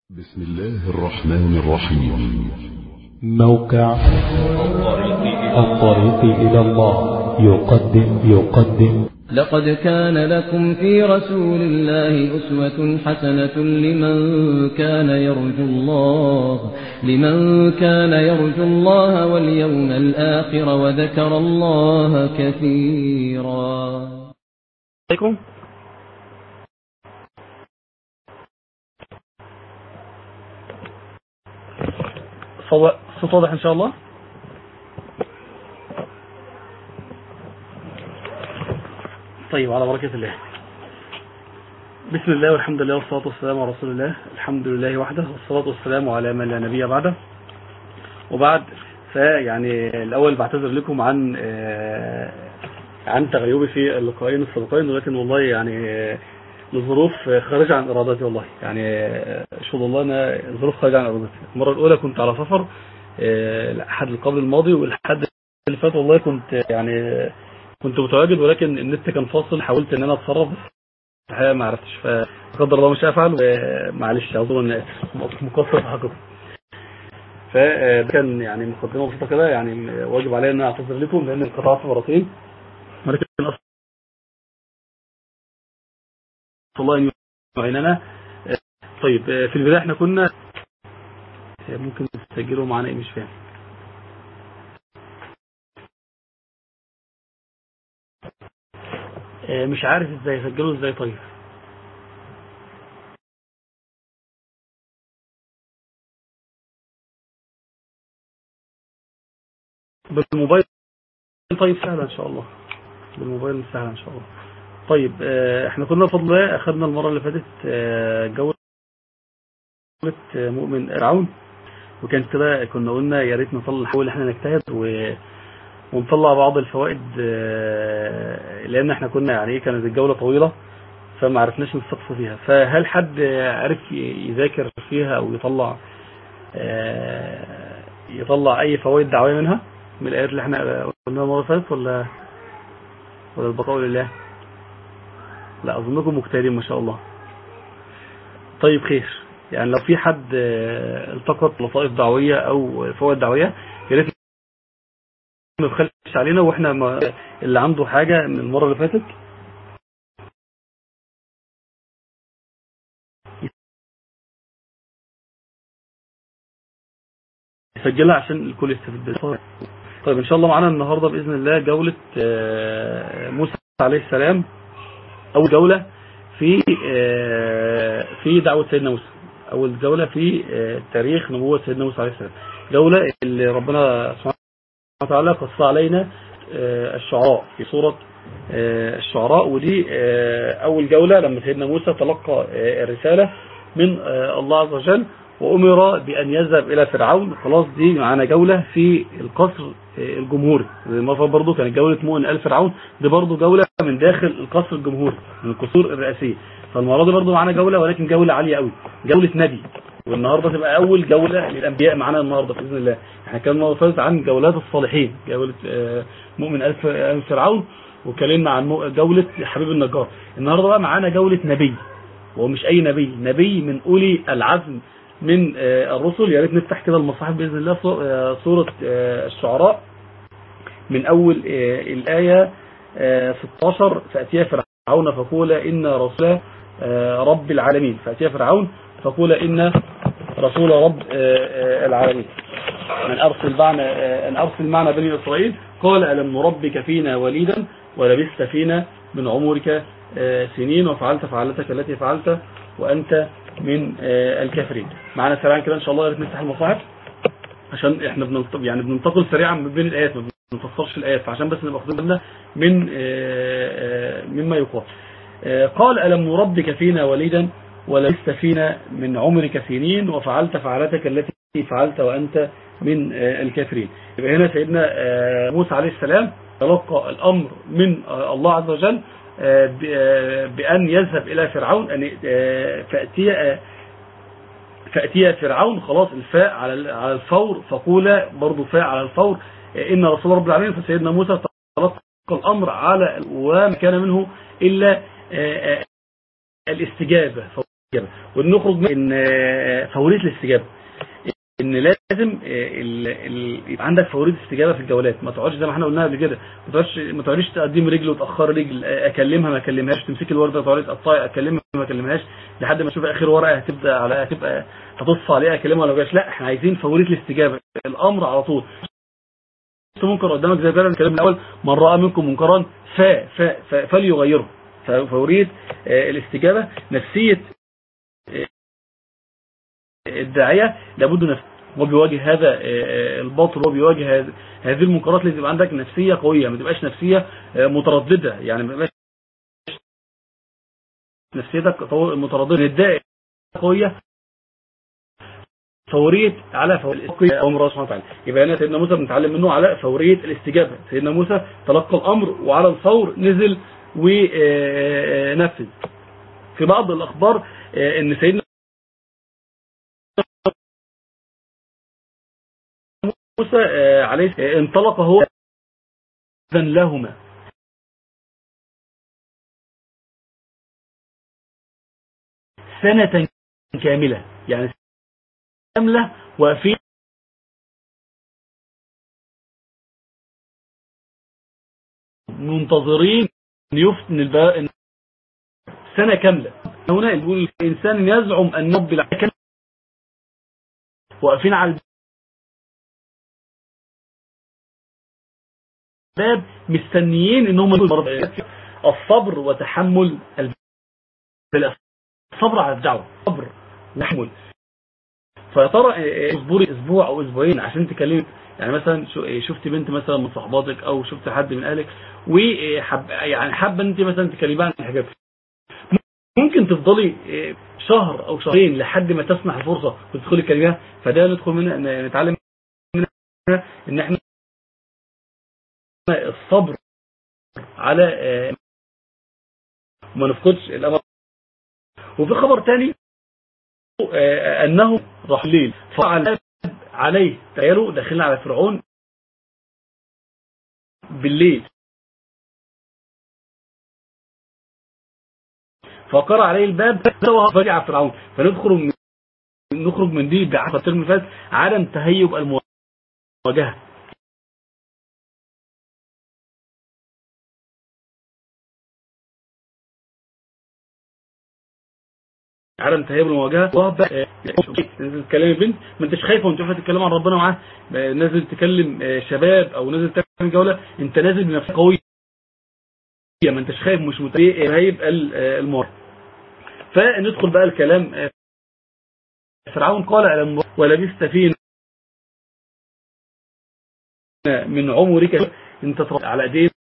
بسم الله الرحمن الرحيم موقع الطريق إلى الله يقدم يقدم لقد كان لكم في رسول الله أسوة حسنة لمن كان يرجو الله لمن كان يرجو الله واليوم الآخر وذكر الله كثيرا عليكم صو- صوت واضح ان شاء الله طيب على بركة الله بسم الله والحمد لله والصلاة والسلام على رسول الله الحمد لله وحده والصلاة والسلام على من لا نبي بعده وبعد فيعني الأول بعتذر لكم عن آه، عن تغيبي في اللقاءين السابقين ولكن والله يعني آه، لظروف خارجة عن إرادتي والله يعني آه، أشهد الله أنا ظروف خارجة عن إرادتي المرة الأولى كنت على سفر آه، الأحد القبل الماضي والحد اللي فات والله كنت يعني آه، كنت متواجد ولكن النت كان فاصل حاولت ان انا اتصرف بس الحقيقه ما عرفتش فقدر الله مش افعل ومعلش اعذروا ان اسف مقصر في حقكم فده كان يعني مقدمه بسيطه كده يعني واجب عليا ان انا اعتذر لكم لان انقطعت مرتين ولكن أسأل الله ان يعيننا طيب في البدايه احنا كنا ممكن تسجلوا معانا ايه مش فاهم آه، مش عارف ازاي اسجله ازاي طيب بالموبايل طيب سهلة ان شاء الله بالموبايل سهلة ان شاء الله طيب آه، احنا كنا بفضل الله اخذنا المرة اللي فاتت آه، جولة آه، مؤمن فرعون وكانت كده كنا قلنا يا ريت نطلع نحاول احنا نجتهد و ونطلع بعض الفوائد آه، لان احنا كنا يعني ايه كانت الجولة طويلة فما عرفناش نستقصى فيها فهل حد عرف يذاكر فيها او يطلع آه، يطلع اي فوائد دعوية منها من الايات اللي احنا قلناها المرة اللي فاتت ولا ولا البقاء لله لا اظنكم مجتهدين ما شاء الله طيب خير يعني لو في حد آه، التقط لطائف دعوية او فوائد دعوية يا ريت ما تخليش علينا واحنا ما اللي عنده حاجة من المرة اللي فاتت يسجلها عشان الكل يستفيد بيها طيب ان شاء الله معانا النهاردة بإذن الله جولة آه، موسى عليه السلام اول جولة في آه، في دعوة سيدنا موسى اول جولة في آه، تاريخ نبوة سيدنا موسى عليه السلام جولة اللي ربنا سبحانه وتعالى قص علينا آه، الشعراء في سورة آه، الشعراء ودي آه، أول جولة لما سيدنا موسى تلقى آه، الرسالة من آه، الله عز وجل وأمر بأن يذهب إلى فرعون خلاص دي معانا جولة في القصر آه، الجمهوري المرة برضو كانت جولة مؤمن آل فرعون دي برضو جولة من داخل القصر الجمهوري من القصور الرئاسية فالمرة دي برضو معانا جولة ولكن جولة عالية قوي جولة نبي والنهاردة تبقى أول جولة للأنبياء معانا النهاردة بإذن الله احنا كان المرة اللي فاتت عن جولات الصالحين جولة آه، مؤمن آل ف- آل فرعون وكلمنا عن مو- جولة حبيب النجار النهاردة بقى معانا جولة نبي وهو مش أي نبي نبي من أولي العزم من آه، الرسل يا ريت نفتح كده المصاحف بإذن الله صو- آه، سورة آه، الشعراء من أول آه، الآية آه، 16 فأتيا فرعون فقول إن رسول آه، رب العالمين فأتيا فرعون فقول إن رسول رب آه، آه، العالمين من أرسل معنا آه، أن أرسل معنا بني إسرائيل قال ألم نربك فينا وليدا ولبست فينا من عمرك آه، سنين وفعلت فعلتك التي فعلت وأنت من آه، الكافرين معنا سريعا كده إن شاء الله يا ريت نفتح المصاحف عشان احنا بننتقل يعني بننتقل سريعا من بين الآيات ما بنفسرش الآيات فعشان بس نبقى واخدين بالنا من آه، آه، مما يقال آه، قال ألم نربك فينا وليدا ولبست فينا من عمرك سنين وفعلت فعلتك التي فعلت وأنت من آه، الكافرين يبقى هنا سيدنا آه، موسى عليه السلام تلقى الأمر من آه، الله عز وجل آه، ب- آه، بأن يذهب إلى فرعون أن آه، فأتي آه، فأتي فرعون خلاص الفاء على على الفور فقول برضو فاء على الفور آه، إن رسول رب العالمين فسيدنا موسى تلقى الأمر على وما كان منه إلا آه، آه، الاستجابة ونخرج من ان فوريه الاستجابه ان لازم ال... ال... يبقى عندك فوريه استجابه في الجولات ما تقعدش زي ما احنا قلنا قبل كده ما تقعدش ما تقعديش تقدم رجل وتاخر رجل اكلمها ما اكلمهاش تمسكي الورده تقعدي تقطعي اكلمها ما اكلمهاش لحد ما تشوف اخر ورقه هتبدا على هتبقى هتص عليها اكلمها ولا جاش لا احنا عايزين فوريه الاستجابه الامر على طول منكر قدامك زي فعلا الكلام الاول من راى منكم منكرا ف ف ف فليغيره فوريه الاستجابه نفسيه الداعيه لابد نفسه هو بيواجه هذا الباطل هو بيواجه هذه المنكرات لازم يبقى عندك نفسيه قويه ما تبقاش نفسيه متردده يعني ما تبقاش نفسيتك متردده الداعي قويه فورية على فورية أمر الله سبحانه وتعالى يبقى هنا سيدنا موسى بنتعلم منه على فورية الاستجابة سيدنا موسى تلقى الأمر وعلى الفور نزل ونفذ في بعض الأخبار أن سيدنا موسى عليه انطلق هو إذن لهما سنة كاملة يعني كاملة واقفين منتظرين يفتن الباء سنة كاملة هنا يقول الإنسان يزعم أن رب العالمين واقفين على الباب مستنيين ان هم الصبر وتحمل الصبر على الدعوة صبر وتحمل فيا ترى اصبري اسبوع او اسبوعين عشان تكلمي يعني مثلا شفت بنت مثلا من صحباتك او شفت حد من اهلك وحب يعني حابه انت مثلا تكلميها عن حاجات ممكن تفضلي شهر او شهرين لحد ما تسمح الفرصه وتدخلي تكلميها فده ندخل منها نتعلم منها ان احنا الصبر على ما نفقدش الامل وفي خبر تاني أنه راح ليل فعل عليه تخيلوا داخلين على فرعون بالليل فقرأ عليه الباب فرجع فرعون فندخل من نخرج من دي بعد الترم اللي فات عدم تهيب المواجهه عدم تهيب المواجهه نازل تكلم بنت ما انتش خايفه وانت واقفه تتكلم عن ربنا معاه نازل تكلم شباب او نازل تعمل جوله انت نازل بنفسك قويه ما انتش خايف مش متهيب المواجهه فندخل بقى الكلام فرعون قال على ولبست فينا من عمرك انت على ايدينا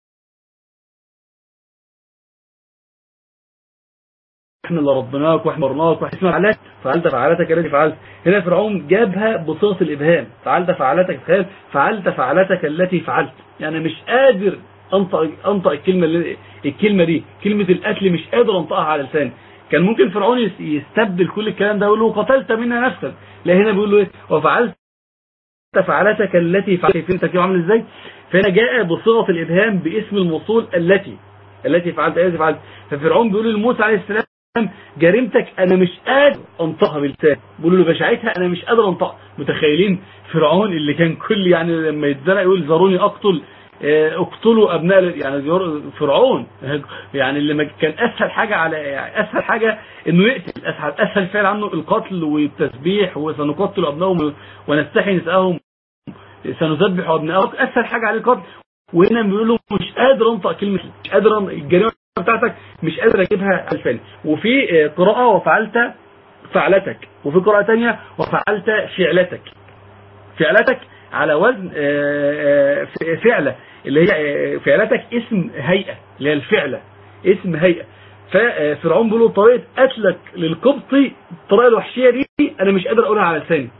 احنا اللي ربناك واحنا مرناك واحنا فعلت فعلت فعلتك التي فعلت هنا فرعون جابها بصيغه الابهام فعلت فعلتك تخيل فعلت فعلتك التي فعلت يعني مش قادر انطق انطق الكلمه اللي الكلمه دي كلمه القتل مش قادر انطقها على لساني كان ممكن فرعون يستبدل كل الكلام ده ويقول له قتلت منها نفسك لا هنا بيقول له ايه وفعلت فعلتك التي فعلت في التركيب عامل ازاي فهنا جاء بصيغه الابهام باسم الموصول التي التي فعلت التي فعلت ففرعون بيقول لموسى عليه السلام جريمتك انا مش قادر انطقها بلسان بيقول له بشاعتها انا مش قادر انطقها متخيلين فرعون اللي كان كل يعني لما يتزنق يقول ذروني اقتل اقتلوا ابناء يعني فرعون يعني اللي كان اسهل حاجة على يعني اسهل حاجة انه يقتل اسهل اسهل فعل عنه القتل والتسبيح وسنقتل ابنائهم ونستحي نساءهم سنذبح ابنائهم اسهل حاجة عليه القتل وهنا بيقول له مش قادر انطق كلمة مش قادر الجريمة بتاعتك مش قادر اجيبها الفعل وفي قراءة وفعلت فعلتك وفي قراءة تانية وفعلت فعلتك فعلتك على وزن فعلة اللي هي فعلتك اسم هيئة اللي هي الفعلة اسم هيئة ففرعون بيقول له طريقة قتلك للقبطي الطريقة الوحشية دي انا مش قادر اقولها على لساني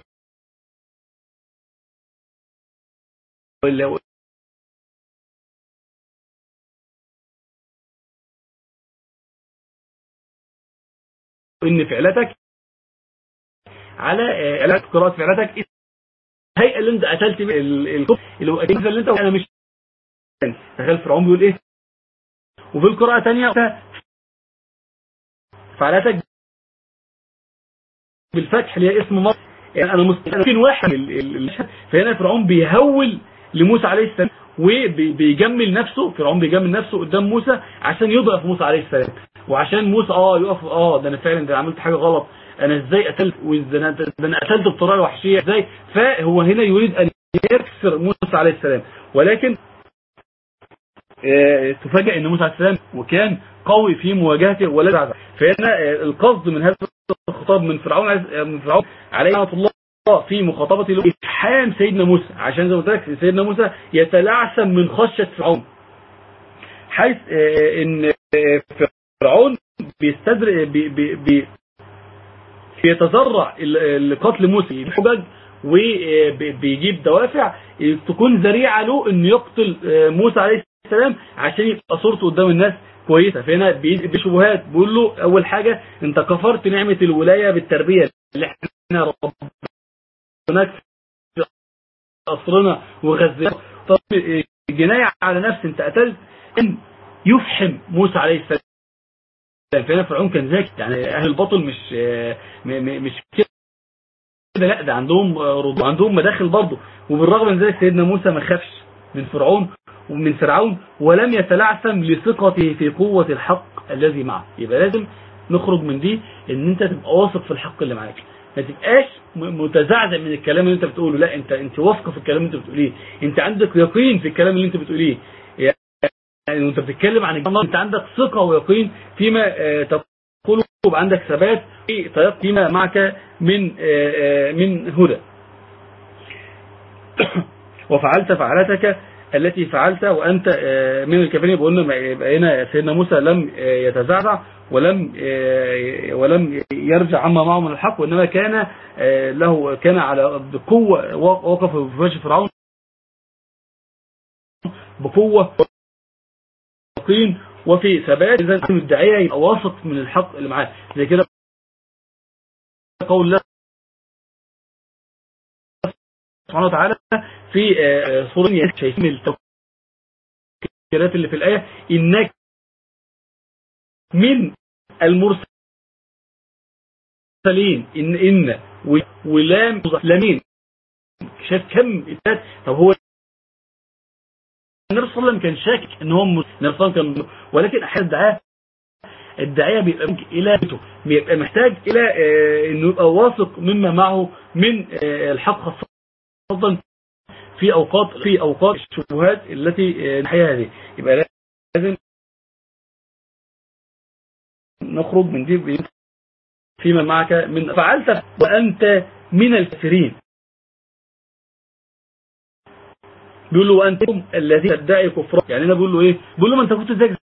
ان فعلتك على قراءة فعلتك الهيئة اللي انت قتلت بيها الكفر اللي هو اللي انت انا مش تخيل فرعون بيقول ايه وفي القراءة تانية فعلتك بالفتح اللي هي اسم مصر يعني انا مستقيم واحد ال- ال- المشهد فهنا فرعون بيهول لموسى عليه السلام وبيجمل نفسه فرعون بيجمل نفسه قدام موسى عشان يضعف موسى عليه السلام وعشان موسى اه يقف اه ده انا فعلا ده أنا عملت حاجه غلط انا ازاي قتلت وده انا ده انا قتلت بطريقه وحشيه ازاي فهو هنا يريد ان يكسر موسى عليه السلام ولكن آه، تفاجئ ان موسى عليه السلام وكان قوي في مواجهته ولا زعزع فهنا آه، القصد من هذا الخطاب من فرعون عز- آه، من فرعون عليه لعنه الله في مخاطبته له افحام سيدنا موسى عشان زي ما قلت لك سيدنا موسى يتلعثم من خشيه فرعون حيث آه، ان آه، فرعون بيستدر بي بي بي بيتذرع ال- لقتل موسى بحجج وبيجيب دوافع تكون ذريعه له انه يقتل آه، موسى عليه السلام عشان يبقى صورته قدام الناس كويسه فهنا بي- بشبهات بيقول له اول حاجه انت كفرت نعمه الولايه بالتربيه اللي احنا ربناك في قصرنا وغزلنا طب آه، جنايه على نفس انت قتلت ان يفحم موسى عليه السلام فهنا فرعون كان ذكي يعني اهل الباطل مش آه، م- م- مش كده لا ده عندهم آه، رضو عندهم مداخل برضه وبالرغم من ذلك سيدنا موسى ما خافش من فرعون ومن فرعون ولم يتلعثم لثقته في قوة الحق الذي معه يبقى لازم نخرج من دي ان انت تبقى واثق في الحق اللي معاك ما تبقاش م- متزعزع من الكلام اللي انت بتقوله لا انت انت واثقه في الكلام اللي انت بتقوليه انت عندك يقين في الكلام اللي انت بتقوليه يعني وانت بتتكلم عن الجنة انت عندك ثقة ويقين فيما آه، تقوله ويبقى عندك ثبات في تيقن فيما معك من آه، آه، من هدى وفعلت فعلتك التي فعلت وأنت آه، من الكافرين يبقى قلنا يبقى هنا سيدنا موسى لم آه، يتزعزع ولم آه، ولم يرجع عما معه من الحق وإنما كان آه، له كان على بقوة وقف في وجه فرعون بقوة يقين وفي ثبات اذا الداعيه يبقى واثق من الحق اللي معاه زي كده قول الله سبحانه وتعالى في آه، سورة شايفين التفكيرات اللي في الآية إنك من المرسلين إن إن و- ولام لامين شايف كم إثبات طب هو النبي صلى الله عليه وسلم كان شاكك ان هو مس- النبي صلى الله عليه وسلم كان ولكن احيانا الدعاء الداعيه بيبقى محتاج الى بيته بيبقى محتاج الى آه، انه يبقى واثق مما معه من آه، الحق خاصه في اوقات في اوقات الشبهات التي آه، نحيها هذه يبقى لازم نخرج من دي ب- فيما معك من فعلت وانت من الكافرين بيقول له وانتم الذين تدعي كفرا يعني انا بقول له ايه بقول له ما انت كنت زيك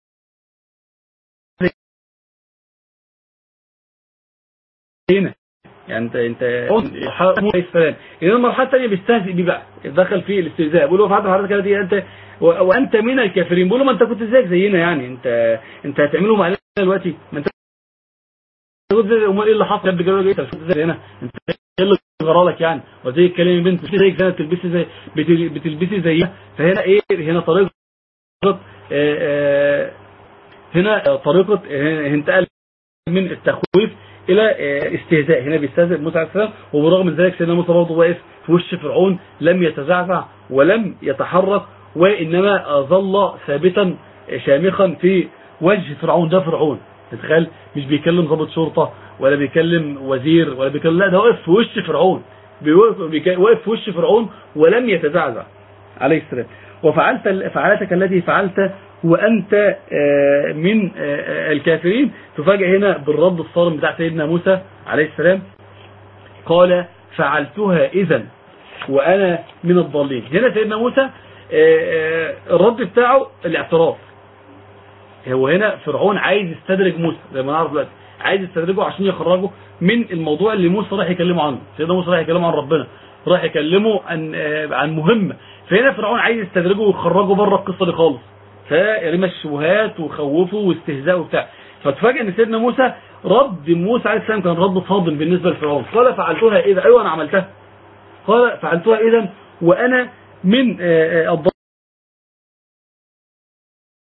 هنا يعني انت انت عليه السلام انما المرحله الثانيه بيستهزئ بيه بقى دخل في الاستهزاء بيقول له فعلت حضرتك كده دي انت و- وانت من الكافرين بيقول له ما انت كنت زيك زينا يعني انت انت هتعمله معانا دلوقتي ما انت كنت زي امال ايه اللي حصل يا ابني جرى ايه انت كنت زي هنا انت ايه اللي جرالك يعني وزي الكلام بنت مش زيك زي بتلبسي زي بتل- بتلبسي زيها فهنا ايه هنا طريقه آه، آه، هنا طريقه آه، انتقل من التخويف الى آه، استهزاء هنا بيستهزئ موسى عليه السلام وبرغم من ذلك سيدنا موسى برضه واقف في وش فرعون لم يتزعزع ولم يتحرك وانما آه، ظل ثابتا آه، شامخا في وجه فرعون ده فرعون تتخيل مش بيكلم ضابط شرطه ولا بيكلم وزير ولا بيكلم لا ده واقف في وش فرعون بيوقف- بيك- واقف في وش فرعون ولم يتزعزع عليه السلام وفعلت فعلتك الذي فعلت وأنت آه، من آه، الكافرين تفاجئ هنا بالرد الصارم بتاع سيدنا موسى عليه السلام قال فعلتها إذا وأنا من الضالين هنا سيدنا موسى آه، آه، الرد بتاعه الاعتراف هو هنا فرعون عايز يستدرج موسى زي ما نعرف دلوقتي عايز يستدرجه عشان يخرجه من الموضوع اللي موسى راح يكلمه عنه سيدنا موسى راح يكلمه عن ربنا راح يكلمه عن آه، عن مهمه فهنا فرعون عايز يستدرجه ويخرجه بره القصه دي خالص فيرمي الشبهات وخوفه واستهزاء وبتاع فتفاجئ ان سيدنا موسى رد موسى عليه السلام كان رد صادم بالنسبه لفرعون قال فعلتها اذا ايوه انا عملتها قال فعلتها اذا وانا من آه، آه،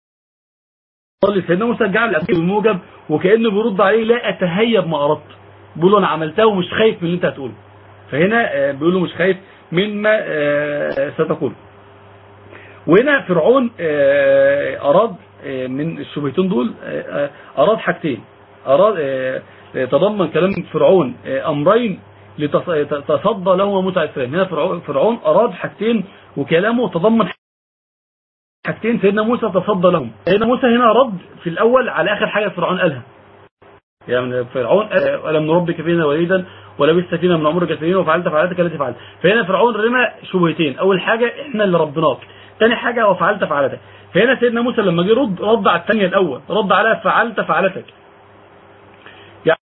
الضال سيدنا موسى جعل الأبي بالموجب وكأنه بيرد عليه لا أتهيب ما أردت بيقول له انا عملتها ومش خايف من اللي انت هتقوله فهنا آه، بيقول له مش خايف مما آه، ستقول وهنا فرعون آه، أراد آه، من الشبهتين دول آه، آه، أراد حاجتين أراد آه، آه، تضمن كلام فرعون آه، أمرين لتص- تصدى لهما موسى عليه السلام هنا فرعون- فرعون أراد حاجتين وكلامه تضمن حاجتين سيدنا موسى تصدى لهم سيدنا موسى هنا رد في الأول على آخر حاجة فرعون قالها يعني فرعون قال ألم نربك فينا وليدا ولبست فينا من عمرك سنين وفعلت فعلتك التي فعلت فهنا فرعون رمى شبهتين أول حاجة إحنا اللي ربناك تاني حاجة وفعلت فعلتك فهنا سيدنا موسى لما جه رد رد على الثانية الأول رد على فعلت فعلتك يعني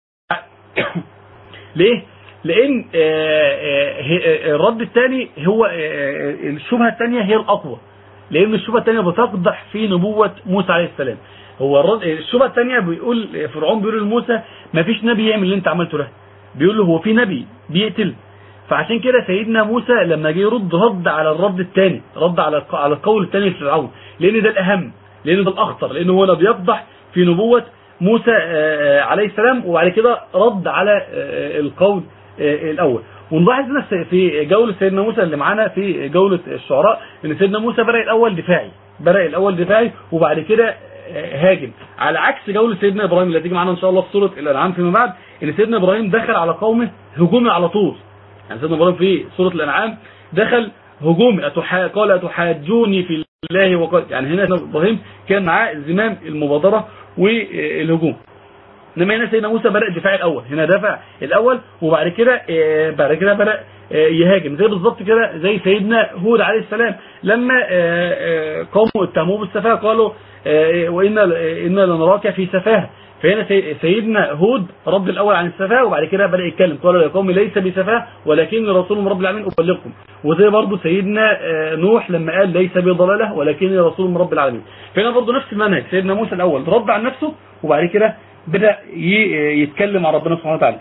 ليه؟ لأن آه، آه، هي- آه، الرد الثاني هو آه، آه، الشبهة الثانية هي الأقوى لأن الشبهة الثانية بتقدح في نبوة موسى عليه السلام هو الرد الشبهة الثانية بيقول فرعون بيقول لموسى ما فيش نبي يعمل اللي انت عملته ده بيقول له هو في نبي بيقتل فعشان كده سيدنا موسى لما جه يرد رد على الرد الثاني رد على الق- على القول الثاني لفرعون لان ده الاهم لان ده الاخطر لان هو اللي بيفضح في نبوة موسى آه، عليه السلام وبعد كده رد على آه، القول آه، الاول ونلاحظ هنا في جولة سيدنا موسى اللي معانا في جولة الشعراء ان سيدنا موسى بدأ الاول دفاعي بدأ الاول دفاعي وبعد كده آه، هاجم على عكس جولة سيدنا ابراهيم اللي هتيجي معانا ان شاء الله في سورة الانعام فيما بعد ان سيدنا ابراهيم دخل على قومه هجومي على طول يعني سيدنا ابراهيم في سورة الانعام دخل هجومي أتحا... قال اتحاجوني في الله وقال يعني هنا سيدنا ابراهيم كان معاه زمام المبادرة والهجوم انما هنا سيدنا موسى بدأ الدفاع الاول هنا دفع الاول وبعد كده آه، بعد كده بدأ آه، يهاجم زي بالظبط كده زي سيدنا هود عليه السلام لما آه، آه، قومه اتهموه بالسفاهه قالوا آه، وإنا إنا لنراك في سفاهه فهنا سي- سيدنا هود رد الاول عن السفاهه وبعد كده بدأ يتكلم قال يا قوم ليس بسفاهه ولكن رسول من رب العالمين ابلغكم وزي برضه سيدنا آه، نوح لما قال ليس بضلاله ولكن رسول من رب العالمين فهنا برضه نفس المنهج سيدنا موسى الاول رد عن نفسه وبعد كده بدأ ي- يتكلم عن ربنا سبحانه وتعالى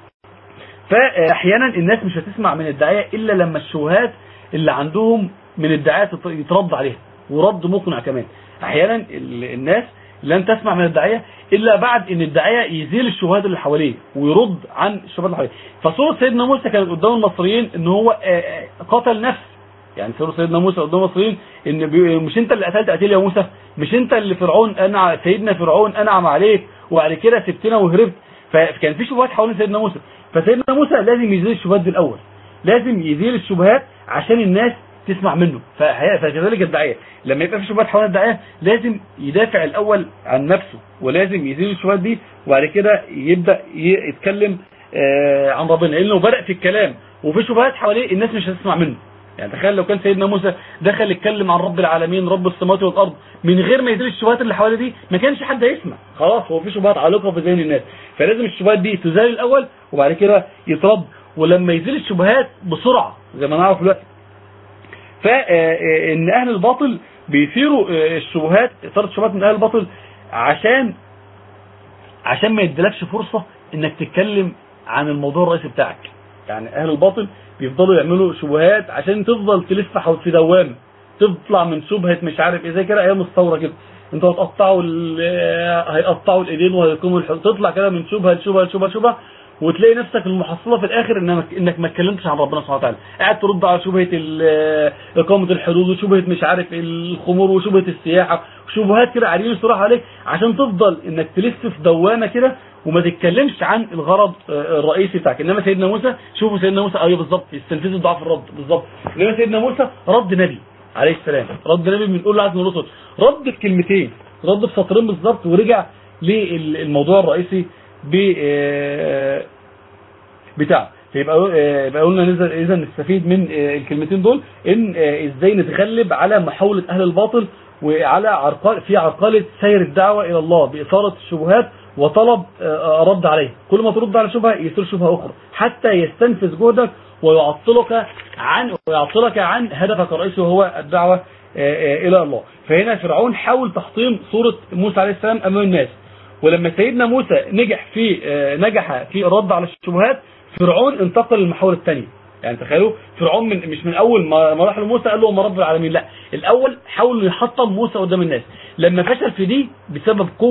فاحيانا الناس مش هتسمع من الداعيه الا لما الشبهات اللي عندهم من الداعيه تت- يترد عليها ورد مقنع كمان احيانا ال- الناس لن تسمع من الداعيه الا بعد ان الداعيه يزيل الشبهات اللي حواليه ويرد عن الشبهات اللي حواليه فصوره سيدنا موسى كانت قدام المصريين ان هو آه، آه، قتل نفس يعني صورة سيدنا موسى قدام المصريين ان بي- مش انت اللي قتلت قتيل يا موسى مش انت اللي فرعون انعم سيدنا فرعون انعم عليك وبعد كده سبتنا وهربت فكان في شبهات حوالين سيدنا موسى فسيدنا موسى لازم يزيل الشبهات دي الاول لازم يزيل الشبهات عشان الناس تسمع منه فهي- فكذلك الداعيه لما يبقى في شبهات حوالين الداعيه لازم يدافع الاول عن نفسه ولازم يزيل الشبهات دي وبعد كده يبدا ي- يتكلم آه، عن ربنا لانه بدا في الكلام وفي شبهات حواليه الناس مش هتسمع منه يعني تخيل لو كان سيدنا موسى دخل يتكلم عن رب العالمين رب السماوات والارض من غير ما يزيل الشبهات اللي حواليه دي ما كانش حد هيسمع خلاص هو في شبهات عالقه في ذهن الناس فلازم الشبهات دي تزال الاول وبعد كده يترد ولما يزيل الشبهات بسرعه زي ما نعرف دلوقتي فان اهل الباطل بيثيروا آه، الشبهات اثاره الشبهات من اهل الباطل عشان عشان ما يديلكش فرصة انك تتكلم عن الموضوع الرئيسي بتاعك يعني اهل الباطل بيفضلوا يعملوا شبهات عشان تفضل تلف حول في دوامه تطلع من شبهة مش عارف ايه زي كده ايام الثورة كده انتوا هتقطعوا ال- هيقطعوا الايدين وهيقوموا الحدود تطلع كده من شبهة لشبهة لشبهة لشبهة وتلاقي نفسك المحصلة في الاخر انك انك ما اتكلمتش عن ربنا سبحانه وتعالى قاعد ترد على شبهة ال- اقامة الحدود وشبهة مش عارف الخمور وشبهة السياحة وشبهات كده قاعدين يصرحوا عليك عشان تفضل انك تلف في دوامة كده وما تتكلمش عن الغرض آه، الرئيسي بتاعك انما سيدنا موسى شوفوا سيدنا موسى ايوه بالظبط يستنفذوا ضعف الرد بالظبط انما سيدنا موسى رد نبي عليه السلام رد نبي من اولى عزم الرسل رد بكلمتين رد بسطرين بالظبط ورجع للموضوع الرئيسي ب آه، بتاعه فيبقى آه، يبقى قلنا نزل- اذا نستفيد من آه، الكلمتين دول ان آه، ازاي نتغلب على محاولة اهل الباطل وعلى عرقال في عرقلة سير الدعوة الى الله باثارة الشبهات وطلب آه، رد عليها كل ما ترد على شبهة يصير شبهة اخرى حتى يستنفذ جهدك ويعطلك عن ويعطلك عن هدفك الرئيسي وهو الدعوة آه، آه، الى الله فهنا فرعون حاول تحطيم صورة موسى عليه السلام امام الناس ولما سيدنا موسى نجح في آه، نجح في الرد على الشبهات فرعون انتقل للمحاور الثانيه يعني تخيلوا فرعون من مش من اول ما ما راح لموسى قال له هم رب العالمين لا الاول حاول يحطم موسى قدام الناس لما فشل في دي بسبب قوه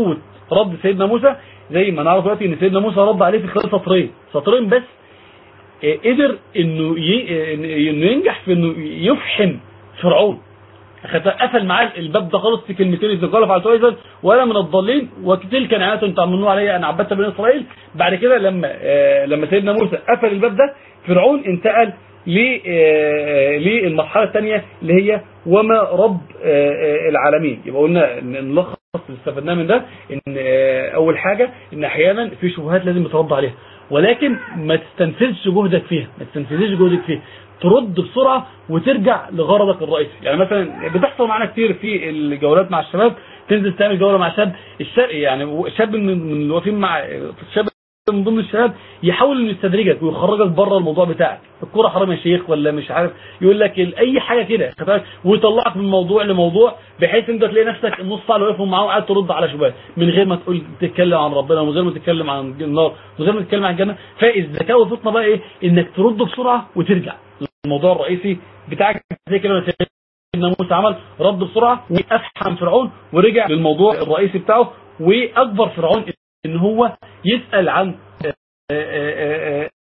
رد سيدنا موسى زي ما نعرف دلوقتي ان سيدنا موسى رد عليه في خلال سطرين سطرين بس آه، قدر انه ي... آه، انه ينجح في انه يفحم فرعون أخذ- قفل معاه الباب ده خالص في كلمتين اذ قال فعلت ايضا ولا من الضالين وتلك نعمه تعملون علي ان عبدت بني اسرائيل بعد كده لما آه، لما سيدنا موسى قفل الباب ده فرعون انتقل ل- آه، للمرحله الثانيه اللي هي وما رب آه، آه، العالمين يبقى قلنا إن نلخص اللي استفدناه من ده ان آه، اول حاجه ان احيانا في شبهات لازم يترد عليها ولكن ما تستنفذش جهدك فيها ما تستنفذش جهدك فيها ترد بسرعة وترجع لغرضك الرئيسي يعني مثلا بتحصل معانا كتير في الجولات مع الشباب تنزل تعمل جولة مع شاب الشاب يعني شاب من من اللي واقفين مع شاب من ضمن الشباب يحاول انه يستدرجك ويخرجك بره الموضوع بتاعك الكوره حرام يا شيخ ولا مش عارف يقول لك ال- اي حاجه كده خد بالك؟ ويطلعك من موضوع لموضوع بحيث انت تلاقي نفسك النص ساعه اللي واقفهم معاه قاعد ترد على شبهات من غير ما تقول تتكلم عن ربنا ومن غير ما تتكلم عن النار ومن غير ما تتكلم عن الجنه فالذكاء والفطنه بقى ايه انك ترد بسرعه وترجع الموضوع الرئيسي بتاعك زي كده ما سيدنا موسى عمل رد بسرعه وافحم فرعون ورجع للموضوع الرئيسي بتاعه واكبر فرعون ان هو يسال عن آه، آه، آه،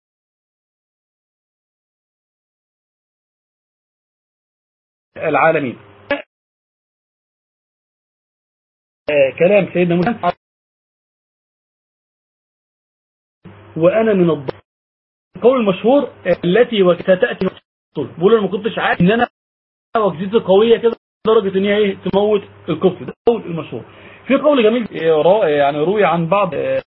العالمين آه، كلام سيدنا موسى وانا من الضال القول المشهور آه، التي وستاتي الطول بقول انا ما كنتش عارف ان انا وجدتي قويه كده لدرجه ان هي ايه تموت الكفر ده القول المشهور في قول جميل آه، را- يعني روي عن بعض آه،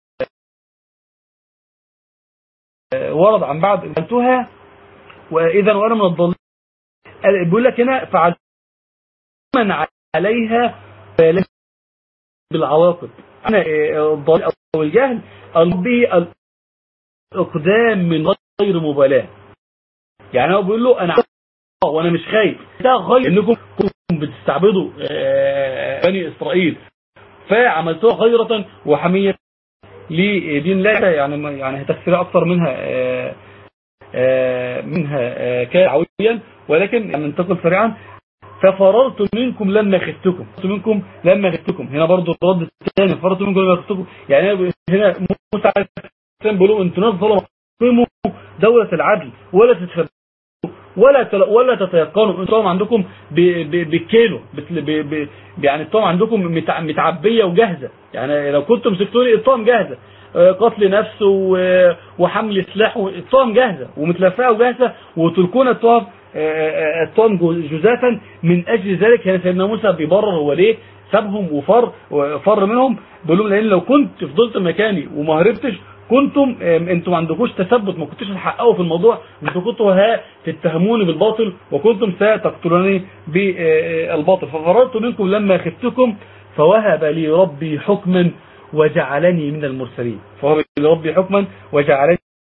آه، ورد عن بعض قلتها واذا وانا من الضالين آه، بيقول لك هنا فعل من عليها فلا بالعواقب انا آه، الضلال او الجهل به الاقدام من غير مبالاه يعني هو بيقول له انا آه، وانا مش خايف ده غير انكم كنتم بتستعبدوا آه، بني اسرائيل فعملتوها غيرة وحمية لدين الله يعني يعني هتفسير اكثر منها آه، آه، منها آه، كعويا ولكن يعني ننتقل سريعا ففررت منكم لما خفتكم فررت منكم لما خفتكم هنا برضو الرد الثاني فررت منكم لما خفتكم يعني هنا موسى عليه السلام بيقولوا انتوا ناس ظلموا قيموا دولة العدل ولا تتخبوا ولا تل... ولا تتيقنوا انتم عندكم ب... ب... بالكيلو بت... ب... ب... يعني الطعم عندكم متع... متعبيه وجاهزه يعني لو كنتم مسكتوني الطعم جاهزه آه، قتل نفس و... وحمل سلاح و- الطعم جاهزه ومتلفعه وجاهزه وتلقون الطعم آه، الطعم جو- جزافا من اجل ذلك كان سيدنا موسى بيبرر هو ليه سابهم وفر وفر منهم بيقول لهم لان لو كنت فضلت مكاني وما هربتش كنتم آم، انتم ما عندكوش تثبت ما كنتوش تحققوا في الموضوع انتم كنتوا ها تتهموني بالباطل وكنتم ستقتلوني بالباطل ففررت منكم لما خفتكم فوهب لي ربي حكما وجعلني من المرسلين فوهب لي ربي حكما وجعلني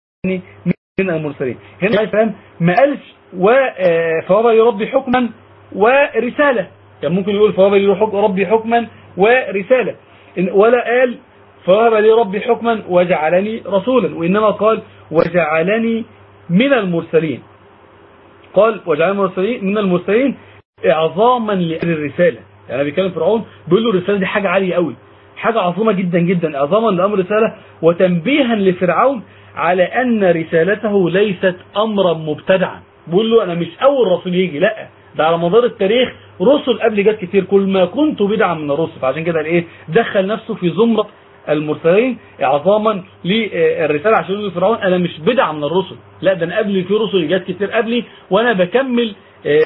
من المرسلين هنا يا فهم ما قالش و آه، فوهب لي ربي حكما ورسالة يعني ممكن يقول فوهب لي حك- ربي حكما ورسالة إن- ولا قال فوهب لي ربي حكما وجعلني رسولا وإنما قال وجعلني من المرسلين قال وجعلني من المرسلين من المرسلين إعظاما لأمر الرسالة يعني بيتكلم فرعون بيقول له الرسالة دي حاجة عالية قوي حاجة عظيمة جدا جدا إعظاما لأمر الرسالة وتنبيها لفرعون على أن رسالته ليست أمرا مبتدعا بيقول له أنا مش أول رسول يجي لا ده على مدار التاريخ رسل قبل جت كتير كل ما كنت بدعا من الرسل فعشان كده قال ايه دخل نفسه في زمرة المرسلين اعظاما للرسالة عشان يقول لفرعون انا مش بدعا من الرسل لا ده انا قبلي في رسل جت كتير قبلي وانا بكمل آه،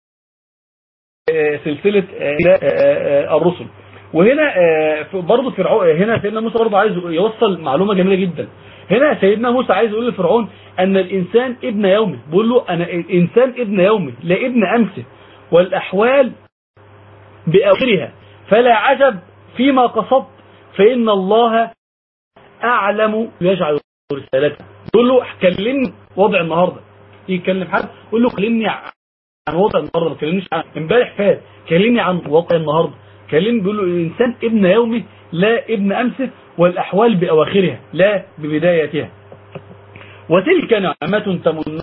آه، سلسلة آه، آه، آه، الرسل وهنا آه، في- برضه فرعون هنا سيدنا موسى برضه عايز يوصل معلومة جميلة جدا هنا سيدنا موسى عايز يقول لفرعون ان الانسان ابن يومه بيقول له انا الانسان ابن يومه لا ابن امسه والاحوال باخرها فلا عجب فيما قصدت فان الله اعلم يجعل رسالته بيقول له كلمني وضع النهارده يتكلم حد يقول له كلمني عن وضع النهارده ما تكلمنيش عن امبارح فات كلمني عن واقع النهارده كلمني بيقول له الانسان ابن يومه لا ابن امسه والاحوال باواخرها لا ببدايتها وتلك نعمة تمنونها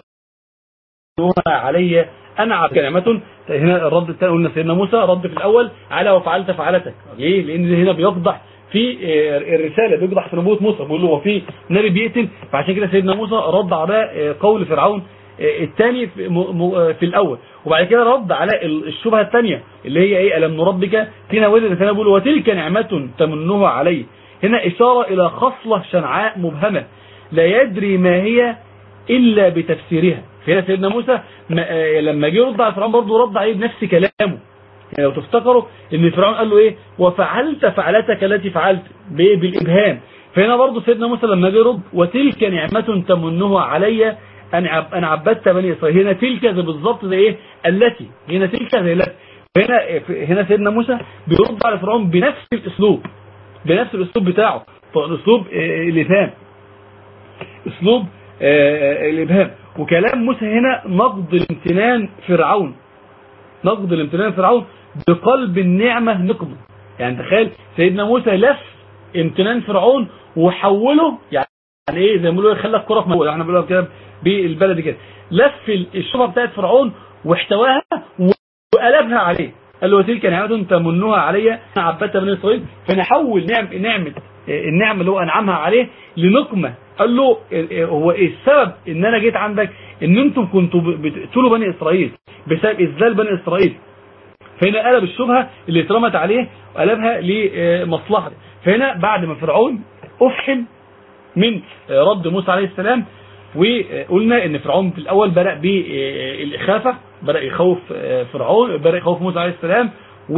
علي انا عبد نعمة هنا الرد الثاني قلنا سيدنا موسى رد في الاول على وفعلت فعلتك ليه لان هنا بيقضح في آه، الرسالة بيقضح في نبوة موسى بيقول له هو في نبي بيقتل فعشان كده سيدنا موسى رد على آه، قول فرعون آه، الثاني في, م- م- آه، في الأول وبعد كده رد على ال- الشبهة الثانية اللي هي ايه ألم نربك فينا ولد الثانية بيقول وتلك نعمة تمنها علي هنا إشارة إلى خصلة شنعاء مبهمة لا يدري ما هي إلا بتفسيرها فهنا سيدنا موسى ما- آه، لما جه يرد على فرعون برضه رد عليه بنفس كلامه يعني لو تفتكروا ان فرعون قال له ايه وفعلت فعلتك التي فعلت بايه بالابهام فهنا برضه سيدنا موسى لما جه يرد وتلك نعمة تمنها علي ان عب ان عبدت بني اسرائيل هنا تلك زي بالظبط زي ايه التي هنا تلك زي التي هنا هنا سيدنا موسى بيرد على فرعون بنفس الاسلوب بنفس الاسلوب بتاعه اسلوب آه، الابهام اسلوب آه، الابهام وكلام موسى هنا نقد الامتنان فرعون نقد الامتنان فرعون بقلب النعمة نقضه يعني تخيل سيدنا موسى لف امتنان فرعون وحوله يعني ايه زي ما بيقولوا خلى الكرة في موضوع احنا بنقولها كده بالبلد كده لف الشبهه بتاعت فرعون واحتواها وقلبها عليه قال له وتلك نعمة تمنها علي انا عبدت بني اسرائيل فنحول نعم نعمة النعمة اللي هو انعمها عليه لنقمة قال له هو ايه السبب ان انا جيت عندك ان انتم كنتوا بتقتلوا بني اسرائيل بسبب اذلال بني اسرائيل فهنا قلب الشبهة اللي اترمت عليه وقلبها لمصلحة فهنا بعد ما فرعون افحم من رد موسى عليه السلام وقلنا ان فرعون في الاول بدأ بالاخافة بدأ يخوف فرعون بدأ يخوف موسى عليه السلام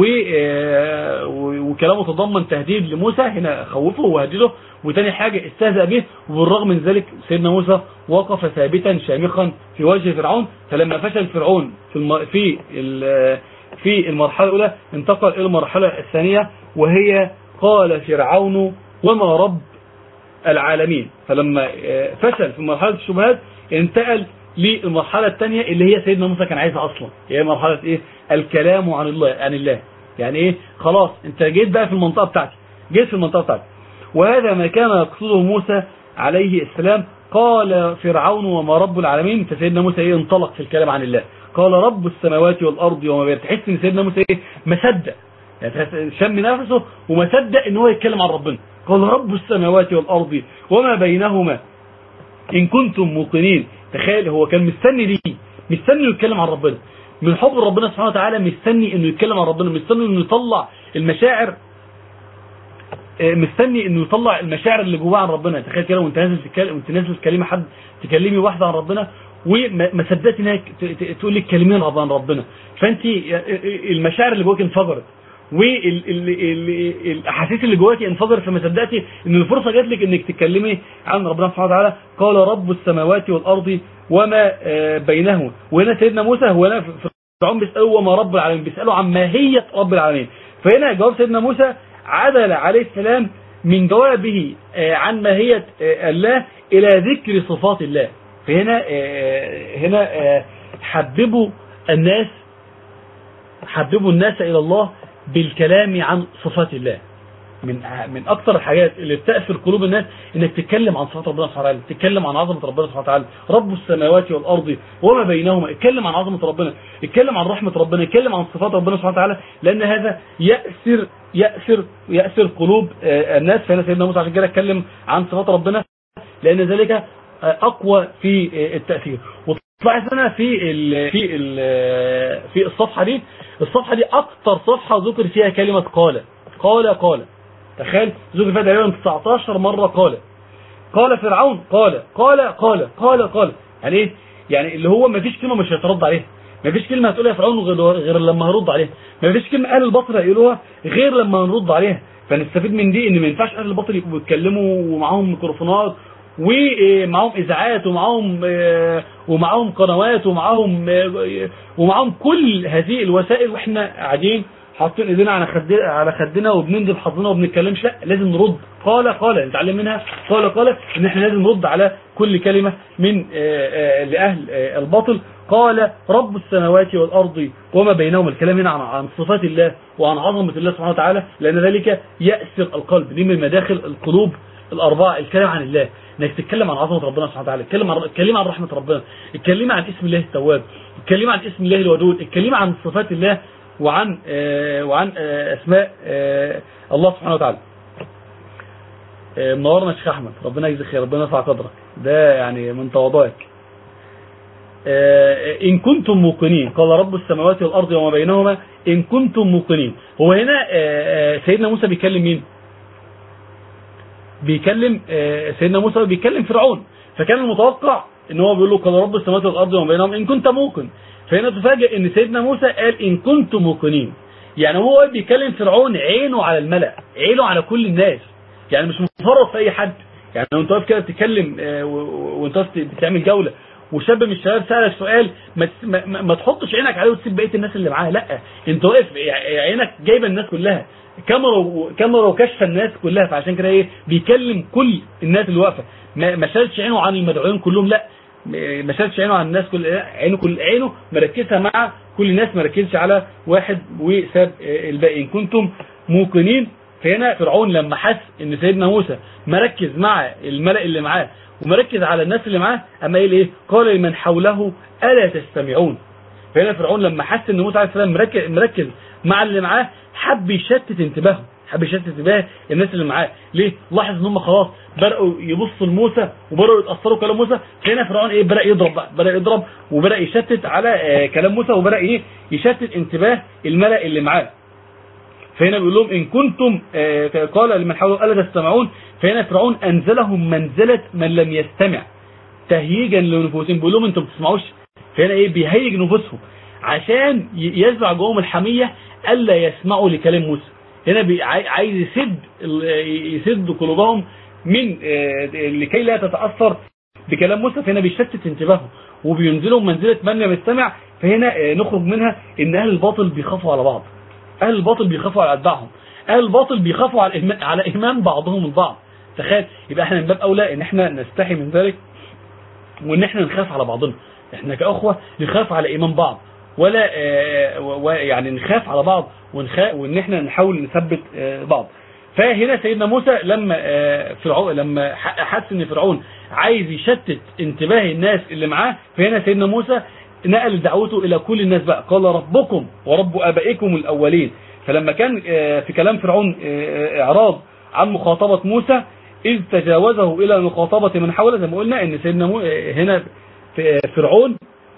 وكلامه تضمن تهديد لموسى هنا خوفه وهدده وتاني حاجة استهزأ به وبالرغم من ذلك سيدنا موسى وقف ثابتا شامخا في وجه فرعون فلما فشل فرعون في الم... في ال... في المرحلة الأولى انتقل إلى المرحلة الثانية وهي قال فرعون وما رب العالمين فلما فشل في مرحلة الشبهات انتقل للمرحلة الثانية اللي هي سيدنا موسى كان عايزها أصلا هي مرحلة إيه الكلام عن الله عن الله يعني إيه خلاص أنت جيت بقى في المنطقة بتاعتي جيت في المنطقة بتاعتي وهذا ما كان يقصده موسى عليه السلام قال فرعون وما رب العالمين فسيدنا موسى إيه انطلق في الكلام عن الله قال رب السماوات والأرض وما بين تحس ان سيدنا موسى إيه مصدق يعني شم نفسه وما صدق ان هو يتكلم عن ربنا قال رب السماوات والأرض وما بينهما إن كنتم موقنين تخيل هو كان مستني دي مستني انه يتكلم عن ربنا من حب ربنا سبحانه وتعالى مستني انه يتكلم عن ربنا مستني انه يطلع المشاعر مستني انه يطلع المشاعر اللي جواه عن ربنا تخيل كده وانت نازل تتكلم وانت نازل تكلمي حد تكلمي واحده عن ربنا وما صدقتي انها تقول لك كلمين عن ربنا فانت المشاعر اللي جواك انفجرت والاحاسيس اللي جواكي انفجرت فما صدقتي ان الفرصه جات لك انك تتكلمي عن ربنا سبحانه وتعالى قال رب السماوات والارض وما بينهما وهنا سيدنا موسى هو هنا فرعون بيساله وما رب العالمين بيساله عن ماهيه رب العالمين فهنا جواب سيدنا موسى عدل عليه السلام من جوابه عن ماهيه الله الى ذكر صفات الله فهنا هنا حببوا الناس حببوا الناس الى الله بالكلام عن صفات الله من من اكثر الحاجات اللي بتأثر قلوب الناس انك تتكلم عن صفات ربنا سبحانه وتعالى تتكلم عن عظمه ربنا سبحانه وتعالى رب السماوات والارض وما بينهما اتكلم عن عظمه ربنا اتكلم عن رحمه ربنا اتكلم عن صفات ربنا سبحانه وتعالى لان هذا يأثر يأثر يأثر قلوب الناس فهنا سيدنا موسى عشان كده اتكلم عن صفات ربنا لان ذلك اقوى في التأثير وتلاحظ هنا في ال في ال في الصفحة دي الصفحة دي اكتر صفحة ذكر فيها كلمة قال قال قال تخيل ذكر فيها تقريبا 19 مرة قال قال فرعون قال قال قال قال قال يعني ايه يعني اللي هو ما فيش كلمة مش هيترد عليها ما فيش كلمة هتقولها فرعون غير, غير لما هرد عليها ما فيش كلمة اهل الباطل هيقولوها غير لما هنرد عليها فنستفيد من دي ان ما ينفعش اهل الباطل يبقوا بيتكلموا ومعاهم ميكروفونات ومعاهم اذاعات ومعاهم ومعاهم قنوات ومعاهم ومعاهم كل هذه الوسائل واحنا قاعدين حاطين ايدينا على خدنا على خدنا وبننزل حظنا وما بنتكلمش لا لازم نرد قال قال نتعلم منها قال قال ان احنا لازم نرد على كل كلمة من لاهل الباطل قال رب السماوات والارض وما بينهما الكلام هنا عن صفات الله وعن عظمة الله سبحانه وتعالى لان ذلك يأسر القلب دي من مداخل القلوب الاربعه الكلام عن الله انك تتكلم عن عظمه ربنا سبحانه وتعالى اتكلم عن اتكلم عن رحمه ربنا اتكلم عن اسم الله التواب اتكلم عن اسم الله الودود اتكلم عن صفات الله وعن آه وعن آه اسماء آه الله سبحانه وتعالى آه، منورنا شيخ احمد ربنا يجزيك خير ربنا يرفع قدرك ده يعني من تواضعك آه، ان كنتم موقنين قال رب السماوات والارض وما بينهما ان كنتم موقنين هو هنا آه، آه، سيدنا موسى بيكلم مين بيكلم آه، سيدنا موسى بيكلم فرعون فكان المتوقع ان هو بيقول له قال رب السماوات والارض وما بينهما ان كنت موقن فهنا تفاجئ ان سيدنا موسى قال ان كنتم موقنين يعني هو بيكلم فرعون عينه على الملأ عينه على كل الناس يعني مش مفرط في اي حد يعني لو انت واقف كده بتتكلم آه، و- و- وانت واقف بتعمل جوله وشاب من الشباب سألك سؤال ما, تس- ما, ما, ما تحطش عينك عليه وتسيب بقيه الناس اللي معاه لا انت واقف ع- عينك جايبه الناس كلها كاميرا و- كاميرا وكشف الناس كلها فعشان كده ايه بيكلم كل الناس اللي واقفه ما, ما شالش عينه عن المدعوين كلهم لا ما شالش عينه عن الناس كل لا، عينه كل عينه مركزها مع كل الناس ما ركزش على واحد وساب آه، الباقي ان كنتم موقنين فهنا فرعون لما حس ان سيدنا موسى مركز مع الملأ اللي معاه ومركز على الناس اللي معاه اما قال ايه قال لمن حوله الا تستمعون فهنا فرعون لما حس ان موسى عليه السلام مركز, مركز مع اللي معاه حب يشتت انتباهه حب يشتت انتباه الناس اللي معاه ليه لاحظ ان هم خلاص بداوا يبصوا لموسى وبداوا يتاثروا كلام موسى فهنا فرعون ايه بدا يضرب بقى بدا يضرب وبدا يشتت على آه، كلام موسى وبدا ايه يشتت انتباه الملأ اللي معاه فهنا بيقول لهم إن كنتم آه، قال لمن حوله ألا تستمعون فهنا فرعون أنزلهم منزلة من لم يستمع تهييجا لنفوسهم بيقول لهم انتم ما بتسمعوش فهنا ايه بيهيج نفوسهم عشان ي- يزرع جواهم الحمية ألا يسمعوا لكلام موسى هنا بي- عاي- عايز يسد ال- يسد قلوبهم من آه، لكي لا تتأثر بكلام موسى فهنا بيشتت انتباههم وبينزلهم منزلة من لم يستمع فهنا آه، نخرج منها ان اهل الباطل بيخافوا على بعض اهل الباطل بيخافوا على اتباعهم اهل الباطل بيخافوا على إيمان- على ايمان بعضهم البعض تخيل يبقى احنا من باب اولى ان احنا نستحي من ذلك وان احنا نخاف على بعضنا احنا كاخوه نخاف على ايمان بعض ولا آه، و- و- يعني نخاف على بعض ونخاف وان احنا نحاول نثبت آه، بعض فهنا سيدنا موسى لما آه، فرعون لما ح- حس ان فرعون عايز يشتت انتباه الناس اللي معاه فهنا سيدنا موسى نقل دعوته الى كل الناس بقى قال ربكم ورب ابائكم الاولين فلما كان آه، في كلام فرعون آه، اعراض عن مخاطبة موسى إذ تجاوزه إلى مخاطبة من حوله زي ما قلنا إن سيدنا مو... هنا في- فرعون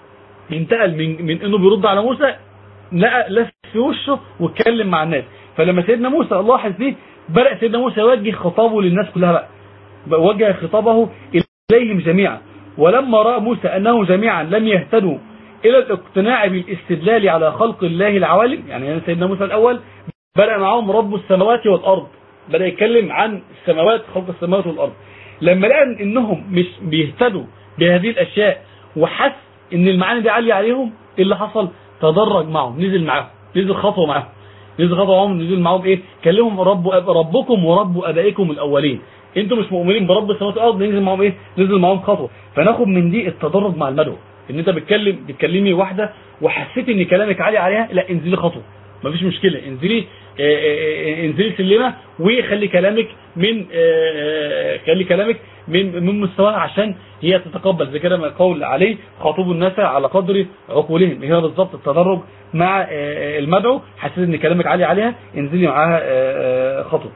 انتقل من من إنه بيرد على موسى لقى لف في وشه واتكلم مع الناس فلما سيدنا موسى لاحظ دي بدأ سيدنا موسى يوجه خطابه للناس كلها بقى بقى وجه خطابه إليهم جميعا ولما رأى موسى أنه جميعا لم يهتدوا إلى الاقتناع بالاستدلال على خلق الله العوالم يعني هنا سيدنا موسى الأول بدأ معهم رب السماوات والأرض بدأ يتكلم عن السماوات خلق السماوات والأرض لما لقى إنهم مش بيهتدوا بهذه الأشياء وحس إن المعاني دي عالية عليهم إيه اللي حصل تدرج معهم نزل معاهم نزل خطوة معاهم نزل خطوة معاهم نزل معاهم إيه كلمهم رب أب ربكم ورب أبائكم الأولين انتوا مش مؤمنين برب السماوات والارض ننزل معاهم ايه ننزل معاهم خطوه فناخد من دي التدرج مع المدعو ان انت بتكلم بتكلمي واحده وحسيت ان كلامك عالي عليها لا انزلي خطوه مفيش مشكله انزلي آه، آه، آه، انزلي سلمه وخلي كلامك من آه، آه، خلي كلامك من من مستواها عشان هي تتقبل زي كده ما قول عليه خاطبوا الناس على قدر عقولهم هي بالظبط التدرج مع آه، آه، المدعو حسيت ان كلامك عالي عليها انزلي معاها آه، آه، خطوه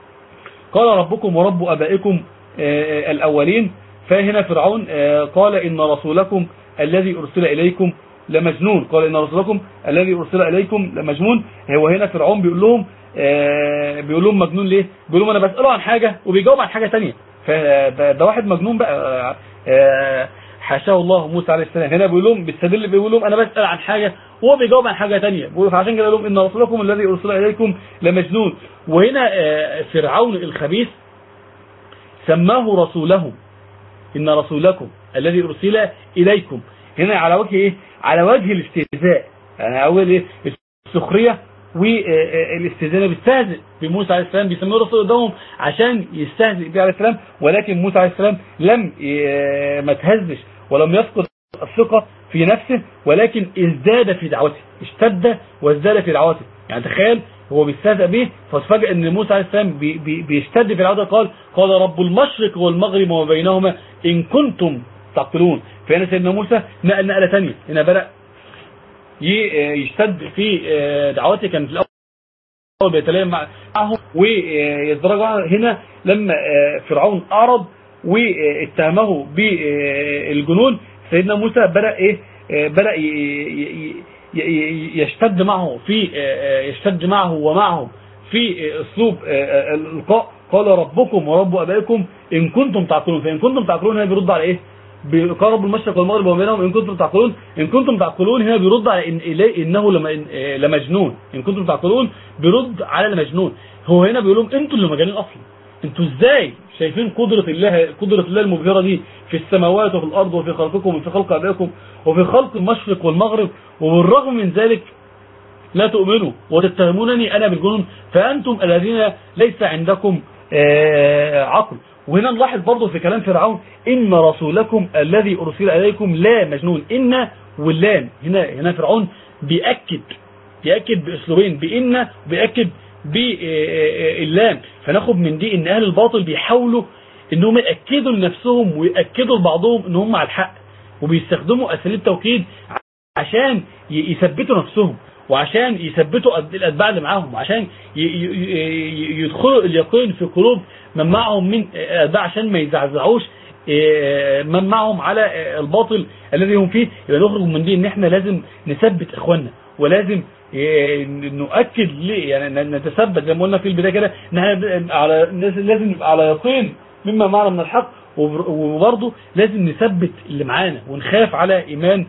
قال ربكم ورب أبائكم آه، الأولين فهنا فرعون آه، قال إن رسولكم الذي أرسل إليكم لمجنون قال إن رسولكم الذي أرسل إليكم لمجنون هو هنا فرعون بيقول لهم آه، بيقول لهم مجنون ليه بيقول لهم أنا بسأله عن حاجة وبيجاوب عن حاجة تانية فده ده واحد مجنون بقى آه، آه، حاشاه الله موسى عليه السلام هنا بيقول لهم بيستدل بيقول لهم انا بسال عن حاجه وهو بيجاوب عن حاجه ثانيه بيقول فعشان كده قال لهم ان رسولكم الذي ارسل اليكم لمجنون وهنا آه، فرعون الخبيث سماه رسوله ان رسولكم الذي ارسل اليكم هنا على وجه ايه على وجه الاستهزاء يعني اول ايه السخريه والاستهزاء بيستهزئ بموسى عليه السلام بيسموه رسول قدامهم عشان يستهزئ به عليه السلام ولكن موسى عليه السلام لم ي- ما تهزش ولم يفقد الثقة في نفسه ولكن ازداد في دعوته اشتد وازداد في دعوته يعني تخيل هو بيستهزأ به فاتفاجئ ان موسى عليه السلام بي بي بيشتد في دعوته قال قال رب المشرق والمغرب وما بينهما ان كنتم تعقلون فهنا سيدنا موسى نقل نقلة ثانيه هنا بدأ ي- يشتد في دعوته كان في الأول وبيتلاقى معهم ويتدرج هنا لما فرعون أعرض واتهمه بالجنون سيدنا موسى بدأ ايه بدأ يشتد معه في يشتد معه ومعهم في اسلوب الالقاء قال ربكم ورب ابائكم ان كنتم تعقلون فان كنتم تعقلون هنا بيرد على ايه بقرب المشرق والمغرب وبينهم ان كنتم تعقلون ان كنتم تعقلون هنا بيرد على إن إليه انه لمجنون ان كنتم تعقلون بيرد على المجنون هو هنا بيقول لهم انتوا اللي مجانين اصلا انتوا ازاي شايفين قدرة الله قدرة الله المبهرة دي في السماوات وفي الارض وفي خلقكم وفي خلق ابائكم وفي خلق المشرق والمغرب وبالرغم من ذلك لا تؤمنوا وتتهمونني انا بالجنون فانتم الذين ليس عندكم عقل وهنا نلاحظ برضه في كلام فرعون إن رسولكم الذي أرسل إليكم لا مجنون إن واللام هنا هنا فرعون بيأكد بيأكد بأسلوبين بإن وبيأكد باللام فناخد من دي إن أهل الباطل بيحاولوا إنهم يأكدوا لنفسهم ويأكدوا لبعضهم إن هم على الحق وبيستخدموا أساليب توكيد عشان يثبتوا نفسهم وعشان يثبتوا الأتباع اللي معاهم وعشان يدخلوا اليقين في قلوب من معهم من الأتباع عشان ما يزعزعوش من معهم على الباطل الذي هم فيه يبقى نخرج من دي ان احنا لازم نثبت اخواننا ولازم نؤكد ليه يعني نتثبت زي ما قلنا في البدايه كده ان احنا على لازم نبقى على يقين مما معنا من الحق وبرضه لازم نثبت اللي معانا ونخاف على ايمان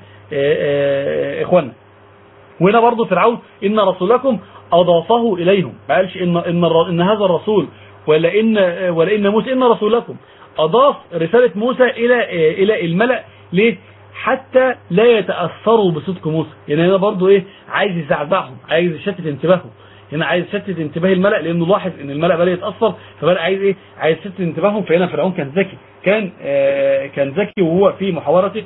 اخواننا وهنا برضه فرعون ان رسولكم اضافه اليهم ما قالش ان ان ان هذا الرسول ولا ان ولا ان موسى ان رسولكم اضاف رساله موسى الى الى الملأ ليه حتى لا يتاثروا بصدق موسى يعني هنا برضه ايه عايز يزعزعهم عايز يشتت انتباههم هنا عايز يشتت انتباه الملأ لانه لاحظ ان الملأ بدا يتاثر فبدا عايز ايه عايز يشتت انتباههم فهنا فرعون كان ذكي كان آه كان ذكي وهو في محاورته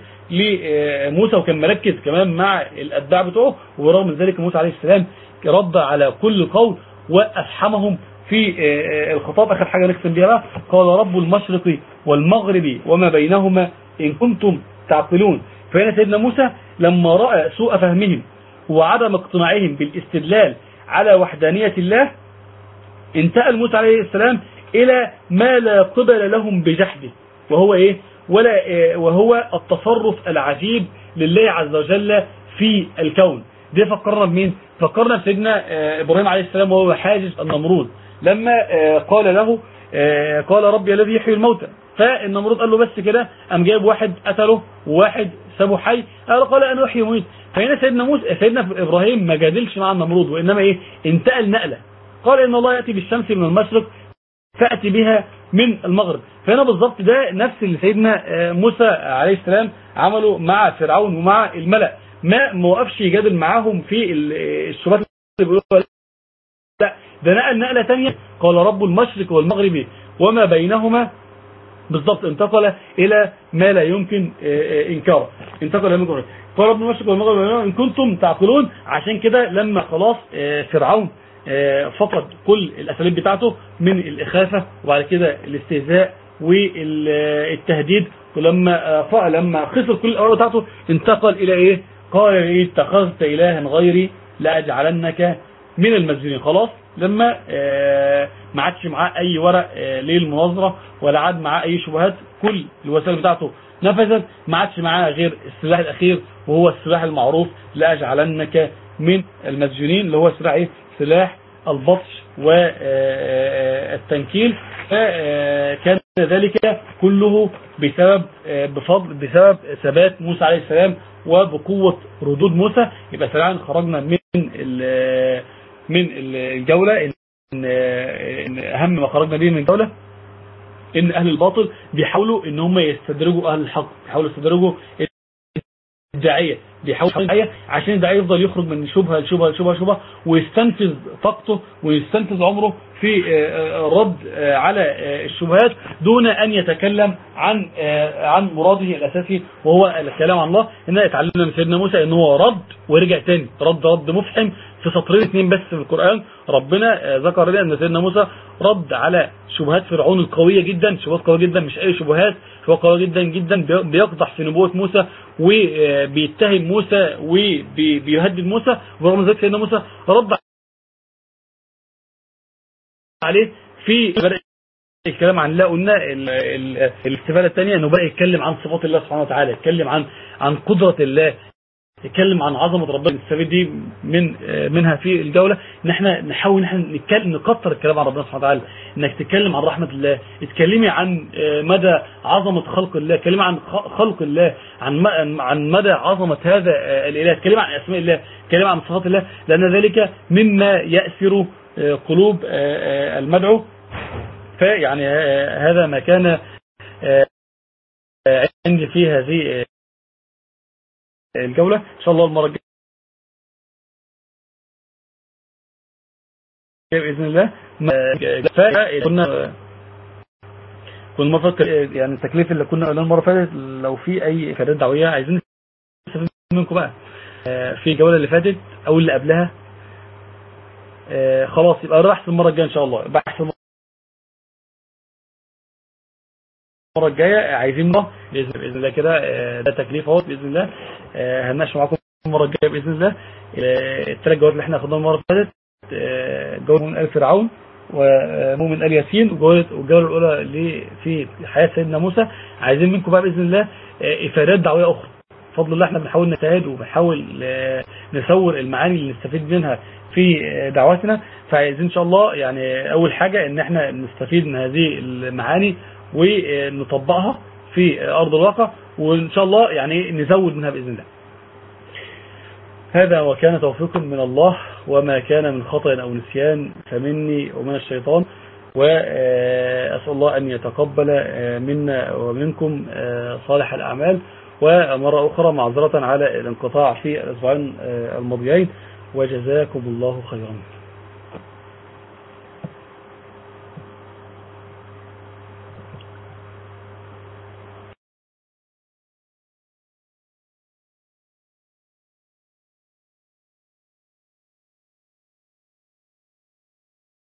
لموسى وكان مركز كمان مع الاتباع بتوعه ورغم من ذلك موسى عليه السلام رد على كل قول وافحمهم في آه الخطاب اخر حاجه نختم بيها بقى قال رب المشرق والمغرب وما بينهما ان كنتم تعقلون فهنا سيدنا موسى لما راى سوء فهمهم وعدم اقتناعهم بالاستدلال على وحدانية الله انتقل موسى عليه السلام إلى ما لا قبل لهم بجحده وهو إيه ولا إيه وهو التصرف العجيب لله عز وجل في الكون دي فكرنا بمين فكرنا بسيدنا إبراهيم عليه السلام وهو حاجز النمرود لما قال له قال ربي الذي يحيي الموتى فالنمرود قال له بس كده قام جايب واحد قتله وواحد سابه حي قال قال انا احيي وميت فهنا سيدنا موسى سيدنا ابراهيم ما جادلش مع النمرود وانما ايه انتقل نقله قال ان الله ياتي بالشمس من المشرق فاتي بها من المغرب فهنا بالظبط ده نفس اللي سيدنا موسى عليه السلام عمله مع فرعون ومع الملأ ما ما وقفش يجادل معاهم في الشبهات اللي بيقولوا لا ده نقل نقله ثانيه قال رب المشرق والمغرب وما بينهما بالضبط انتقل الى ما لا يمكن انكاره انتقل الى مجرد قال رب المشرق والمغرب ان كنتم تعقلون عشان كده لما خلاص فرعون فقد كل الاساليب بتاعته من الاخافه وبعد كده الاستهزاء والتهديد ولما لما خسر كل الاوراق بتاعته انتقل الى ايه قال ايه اتخذت الها غيري لاجعلنك من المسجونين خلاص لما ما عادش معاه اي ورق للمناظره ولا عاد معاه اي شبهات كل الوسائل بتاعته نفذت ما عادش معاه غير السلاح الاخير وهو السلاح المعروف لاجعلنك من المسجونين اللي هو سلاح ايه سلاح البطش والتنكيل فكان ذلك كله بسبب بفضل بسبب ثبات موسى عليه السلام وبقوة ردود موسى يبقى سريعا خرجنا من من الجولة إن أهم ما خرجنا به من الجولة إن أهل الباطل بيحاولوا إن هم يستدرجوا أهل الحق بيحاولوا يستدرجوا الداعية بيحاول الداعية عشان الداعية يفضل يخرج من شبهة لشبهة لشبهة لشبهة ويستنفذ طاقته ويستنفذ عمره في الرد على الشبهات دون أن يتكلم عن عن مراده الأساسي وهو الكلام عن الله إن اتعلمنا من سيدنا موسى إن هو رد ورجع تاني رد رد مفحم في سطرين اثنين بس في القرآن ربنا ذكر لنا أن سيدنا موسى رد على شبهات فرعون القوية جدا شبهات قوية جدا مش أي شبهات شبهات قوية جدا جدا بيقضح في نبوة موسى وبيتهم موسى وبيهدد موسى ورغم ذلك سيدنا موسى رد عليه في بدأ الكلام عن الله قلنا ال- ال- الاستفادة الثانية انه بقى يتكلم عن صفات الله سبحانه وتعالى يتكلم عن عن قدرة الله يتكلم عن عظمة ربنا نستفيد دي من آه، منها في الجولة ان احنا نحاول ان احنا نتكلم نكتر الكلام عن ربنا سبحانه وتعالى انك تتكلم عن رحمة الله اتكلمي عن آه، مدى عظمة خلق الله اتكلمي عن خ- خلق الله عن م- عن مدى عظمة هذا آه، الاله اتكلمي عن اسماء الله اتكلمي عن صفات الله لان ذلك مما يأثر آه، قلوب آه، آه، المدعو فيعني آه، هذا ما كان آه، آه، عندي في هذه آه، الجولة إن شاء الله المرة الجاية بإذن الله ما- كفاية كنا كنا مفكر يعني التكليف اللي كنا قلنا المرة اللي فاتت لو في أي إفادات دعوية عايزين نستفيد منكم بقى آه، في الجولة اللي فاتت أو اللي قبلها آه، خلاص يبقى بحث المرة الجاية إن شاء الله بحث المرة الجاية عايزين مرة بإذن بإذن الله كده آه، ده تكليف اهو بإذن الله آه، هنناقش معاكم المرة الجاية بإذن الله آه، الثلاث جولات اللي احنا خدناها المرة اللي فاتت آه، جولة من آل فرعون ومؤمن آل ياسين وجولة والجولة الأولى اللي في حياة سيدنا موسى عايزين منكم بقى بإذن الله آه، إفادات دعوية أخرى بفضل الله احنا بنحاول نجتهد وبنحاول آه، نصور المعاني اللي نستفيد منها في آه، دعواتنا فعايزين ان شاء الله يعني اول حاجة ان احنا نستفيد من هذه المعاني ونطبقها في ارض الواقع وان شاء الله يعني نزود منها باذن الله هذا وكان توفيق من الله وما كان من خطأ أو نسيان فمني ومن الشيطان وأسأل الله أن يتقبل منا ومنكم صالح الأعمال ومرة أخرى معذرة على الانقطاع في الأسبوعين الماضيين وجزاكم الله خيرا